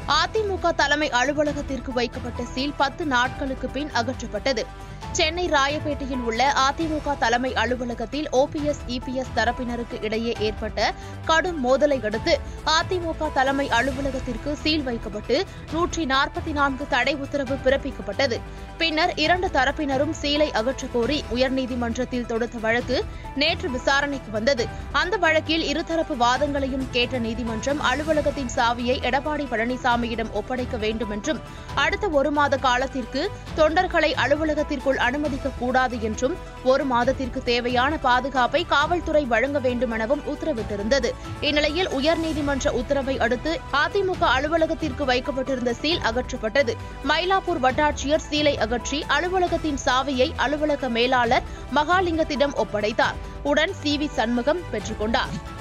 அதிமுக தலைமை அலுவலகத்திற்கு வைக்கப்பட்ட சீல் பத்து நாட்களுக்கு பின் அகற்றப்பட்டது சென்னை ராயப்பேட்டையில் உள்ள அதிமுக தலைமை அலுவலகத்தில் ஓபிஎஸ் இபிஎஸ் தரப்பினருக்கு இடையே ஏற்பட்ட கடும் மோதலை அடுத்து அதிமுக தலைமை அலுவலகத்திற்கு சீல் வைக்கப்பட்டு நூற்றி நாற்பத்தி நான்கு தடை உத்தரவு பிறப்பிக்கப்பட்டது பின்னர் இரண்டு தரப்பினரும் சீலை அகற்றக் கோரி உயர்நீதிமன்றத்தில் தொடுத்த வழக்கு நேற்று விசாரணைக்கு வந்தது அந்த வழக்கில் இருதரப்பு வாதங்களையும் கேட்ட நீதிமன்றம் அலுவலகத்தின் சாவியை எடப்பாடி பழனிசாமியிடம் ஒப்படைக்க வேண்டும் என்றும் அடுத்த ஒரு மாத காலத்திற்கு தொண்டர்களை அலுவலகத்திற்குள் அனுமதிக்க கூடாது என்றும் ஒரு மாதத்திற்கு தேவையான பாதுகாப்பை காவல்துறை வழங்க வேண்டும் எனவும் உத்தரவிட்டிருந்தது இந்நிலையில் உயர்நீதிமன்ற உத்தரவை அடுத்து அதிமுக அலுவலகத்திற்கு வைக்கப்பட்டிருந்த சீல் அகற்றப்பட்டது மயிலாப்பூர் வட்டாட்சியர் சீலை அகற்றி அலுவலகத்தின் சாவியை அலுவலக மேலாளர் மகாலிங்கத்திடம் ஒப்படைத்தார் உடன் சி வி சண்முகம் பெற்றுக் கொண்டார்